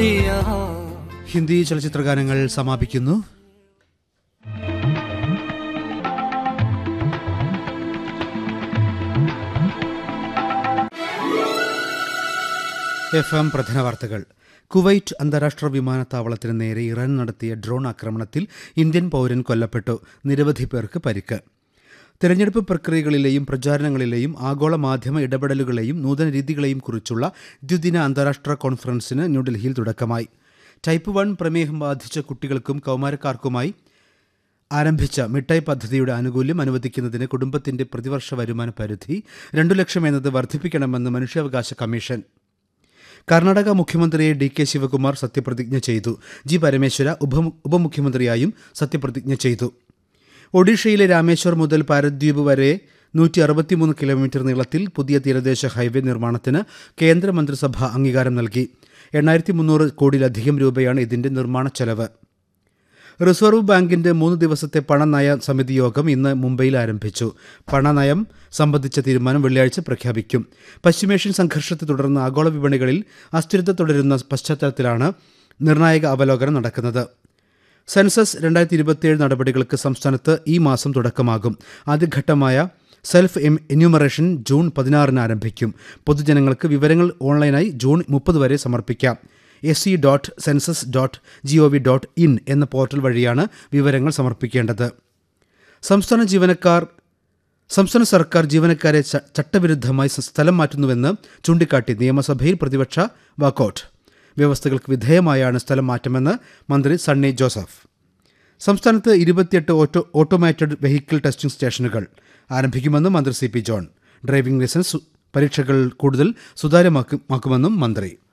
यहाँ ഹിന്ദി ചലച്ചിത്ര ഗാനങ്ങൾ സമാപിക്കുന്നു എഫ് എം പ്രധാന വാർത്തകൾ കുവൈറ്റ് അന്താരാഷ്ട്ര വിമാനത്താവളത്തിന് നേരെ ഇറാൻ നടത്തിയ ഡ്രോൺ ആക്രമണത്തിൽ ഇന്ത്യൻ പൗരൻ കൊല്ലപ്പെട്ടു നിരവധി പേർക്ക് പരിക്ക് തെരഞ്ഞെടുപ്പ് പ്രക്രിയകളിലെയും പ്രചാരണങ്ങളിലെയും ആഗോള മാധ്യമ ഇടപെടലുകളെയും നൂതന രീതികളെയും കുറിച്ചുള്ള ദ്വിദിന അന്താരാഷ്ട്ര കോൺഫറൻസിന് ന്യൂഡൽഹിയിൽ തുടക്കമായി ടൈപ്പ് വൺ പ്രമേഹം ബാധിച്ച കുട്ടികൾക്കും കൗമാരക്കാർക്കുമായി ആരംഭിച്ച മിഠായി പദ്ധതിയുടെ ആനുകൂല്യം അനുവദിക്കുന്നതിന് കുടുംബത്തിന്റെ പ്രതിവർഷ വരുമാന പരിധി രണ്ടു ലക്ഷം എന്നത് വർദ്ധിപ്പിക്കണമെന്ന് മനുഷ്യാവകാശ കമ്മീഷൻ കർണാടക മുഖ്യമന്ത്രിയെ ഡി കെ ശിവകുമാർ സത്യപ്രതിജ്ഞ ചെയ്തു ജി പരമേശ്വര ഉപമു- ഉപമുഖ്യമന്ത്രിയായും സത്യപ്രതിജ്ഞ ചെയ്തു ഒഡീഷയിലെ രാമേശ്വർ മുതൽ പാരദ്വീപ് വരെ നൂറ്റി അറുപത്തിമൂന്ന് കിലോമീറ്റർ നീളത്തിൽ പുതിയ തീരദേശ ഹൈവേ നിർമ്മാണത്തിന് കേന്ദ്രമന്ത്രിസഭ അംഗീകാരം നൽകി എണ്ണായിരത്തി മുന്നൂറ് കോടിയിലധികം രൂപയാണ് ഇതിന്റെ നിർമ്മാണ ചെലവ് റിസർവ് ബാങ്കിന്റെ മൂന്ന് ദിവസത്തെ പണനയ സമിതി യോഗം ഇന്ന് മുംബൈയിൽ ആരംഭിച്ചു പണനയം സംബന്ധിച്ച തീരുമാനം വെള്ളിയാഴ്ച പ്രഖ്യാപിക്കും പശ്ചിമേഷ്യൻ സംഘർഷത്തെ തുടർന്ന് ആഗോള വിപണികളിൽ അസ്ഥിരത തുടരുന്ന പശ്ചാത്തലത്തിലാണ് നിർണായക അവലോകനം നടക്കുന്നത് സെൻസസ് രണ്ടായിരത്തി ഇരുപത്തിയേഴ് നടപടികൾക്ക് സംസ്ഥാനത്ത് ഈ മാസം തുടക്കമാകും ആദ്യഘട്ടമായ സെൽഫ് എം- എന്യൂമറേഷൻ ജൂൺ പതിനാറിന് ആരംഭിക്കും പൊതുജനങ്ങൾക്ക് വിവരങ്ങൾ ഓൺലൈനായി ജൂൺ മുപ്പത് വരെ സമർപ്പിക്കാം S C dot census dot G O V dot in എന്ന പോർട്ടൽ വഴിയാണ് വിവരങ്ങൾ സമർപ്പിക്കേണ്ടത് സംസ്ഥാന ജീവനക്കാർ സംസ്ഥാന സർക്കാർ ജീവനക്കാരെ ച- ചട്ടവിരുദ്ധമായി സ- സ്ഥലം മാറ്റുന്നുവെന്ന് ചൂണ്ടിക്കാട്ടി നിയമസഭയിൽ പ്രതിപക്ഷ വാക്കൌട്ട് വ്യവസ്ഥകൾക്ക് വിധേയമായാണ് സ്ഥലം മാറ്റമെന്ന് മന്ത്രി സണ്ണി ജോസഫ് സംസ്ഥാനത്ത് ഇരുപത്തിയെട്ട് ഓട്ടോ ഓട്ടോമാറ്റഡ് വെഹിക്കിൾ ടെസ്റ്റിംഗ് സ്റ്റേഷനുകൾ ആരംഭിക്കുമെന്നും മന്ത്രി C P John driving licence പരീക്ഷകൾ കൂടുതൽ സുതാര്യമാക്കുമെന്നും മന്ത്രി